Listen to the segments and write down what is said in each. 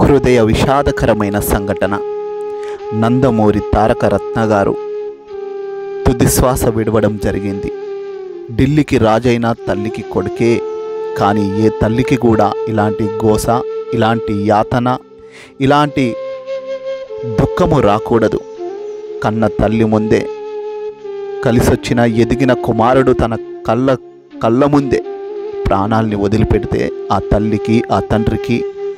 హృదయ విషాదకరమైన సంఘటన నందమూరి తారక రత్న గారు తుది శ్వాస విడవడం జరిగింది ఢిల్లీకి రాజైన తల్లికి కొడుకే కానీ ఏ తల్లికి కూడా ఇలాంటి గోస ఇలాంటి యాతన ఇలాంటి దుఃఖము రాకూడదు కన్న తల్లి ముందే కలిసొచ్చిన ఎదిగిన కుమారుడు తన కళ్ళ కళ్ళ ముందే ప్రాణాల్ని వదిలిపెడితే ఆ తల్లికి ఆ తండ్రికి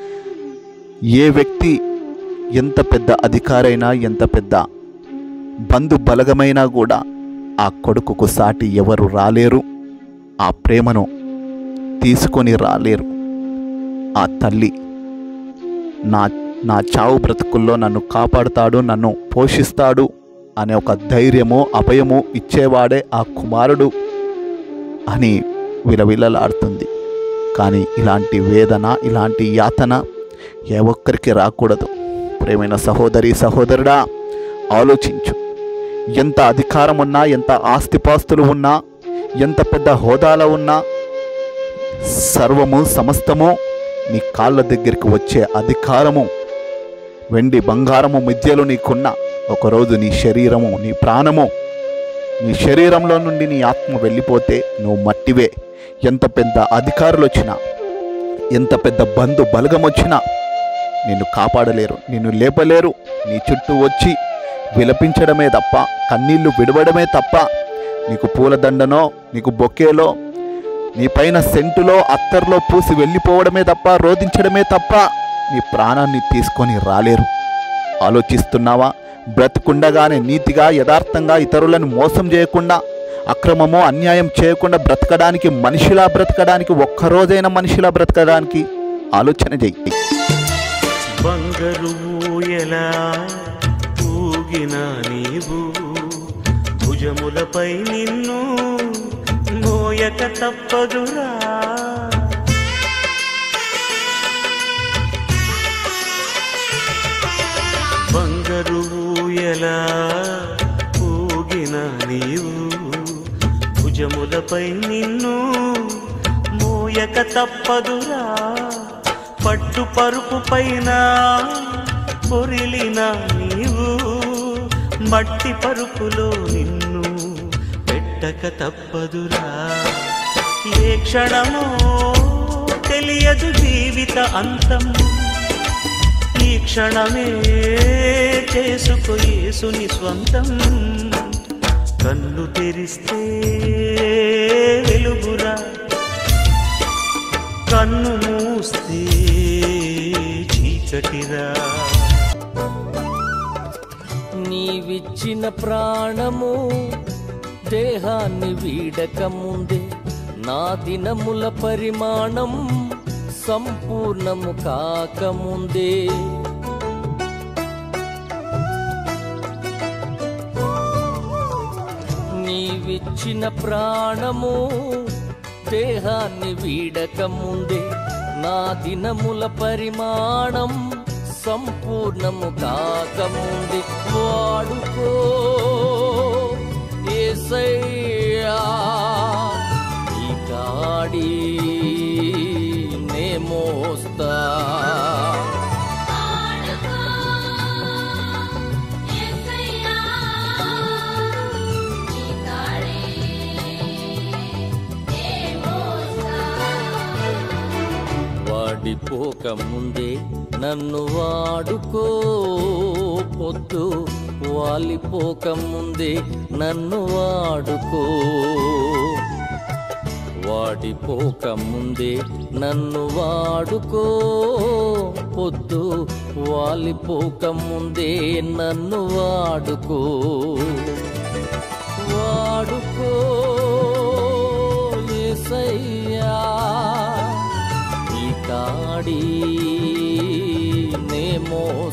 ఏ వ్యక్తి ఎంత పెద్ద అధికారైనా ఎంత పెద్ద బంధు బలగమైనా కూడా ఆ కొడుకుకు సాటి ఎవరు రాలేరు ఆ ప్రేమను తీసుకొని రాలేరు ఆ తల్లి నా నా చావు బ్రతుకుల్లో నన్ను కాపాడుతాడు నన్ను పోషిస్తాడు అనే ఒక ధైర్యము అభయము ఇచ్చేవాడే ఆ కుమారుడు అని విలవిలలాడుతుంది కానీ ఇలాంటి వేదన ఇలాంటి యాతన ఏ ఒక్కరికి రాకూడదు ప్రేమైన సహోదరి సహోదరుడా ఆలోచించు ఎంత అధికారం ఉన్నా ఎంత ఆస్తిపాస్తులు ఉన్నా ఎంత పెద్ద హోదాలో ఉన్నా సర్వము సమస్తము నీ కాళ్ళ దగ్గరికి వచ్చే అధికారము వెండి బంగారము మిద్యలు నీకున్న ఒకరోజు నీ శరీరము నీ ప్రాణము నీ శరీరంలో నుండి నీ ఆత్మ వెళ్ళిపోతే నువ్వు మట్టివే ఎంత పెద్ద అధికారులు వచ్చినా ఎంత పెద్ద బంధు బలగం వచ్చినా నిన్ను కాపాడలేరు నిన్ను లేపలేరు నీ చుట్టూ వచ్చి విలపించడమే తప్ప కన్నీళ్లు విడవడమే తప్ప నీకు పూలదండనో నీకు బొకేలో నీ పైన సెంటులో అత్తర్లో పూసి వెళ్ళిపోవడమే తప్ప రోధించడమే తప్ప నీ ప్రాణాన్ని తీసుకొని రాలేరు ఆలోచిస్తున్నావా బ్రతుకుండగానే నీతిగా యథార్థంగా ఇతరులను మోసం చేయకుండా అక్రమమో అన్యాయం చేయకుండా బ్రతకడానికి మనిషిలా బ్రతకడానికి ఒక్కరోజైనా మనిషిలా బ్రతకడానికి ఆలోచన చెయ్యి బంగరు ఎలా ఊగిన నీవు భుజములపై నిన్ను మోయక తప్పదురా బంగరు ఎలా ఊగిన నీవు భుజములపై నిన్ను మోయక తప్పదురా పట్టు పరుపు పైన పొరిలిన నీవు మట్టి పరుపులో నిన్ను పెట్టక తప్పదురా ఏ క్షణమో తెలియదు జీవిత అంతం ఈ క్షణమే చేసుకో యేసుని స్వంతం కన్ను తెరిస్తే వెలుగురా కన్ను మూస్తే చీకటిరా నీవిచ్చిన ప్రాణము దేహాన్ని వీడక ముందే నా దినముల పరిమాణం సంపూర్ణము కాకముందే నీవిచ్చిన ప్రాణము దేహాన్ని వీడక ముందే నా దినముల పరిమాణం సంపూర్ణము కాకముందే వాడుకో ఏసయ్యా ఈ కాడి నే మోస్తా వాడిపోక ముందే నన్ను వాడుకో పొద్దు వాలిపోక ముందే నన్ను వాడుకో వాడిపోక ముందే నన్ను వాడుకో పొద్దు వాలిపోక ముందే నన్ను వాడుకో వాడుకో యేసయ్యా ఈ కాడి నే మోస్తా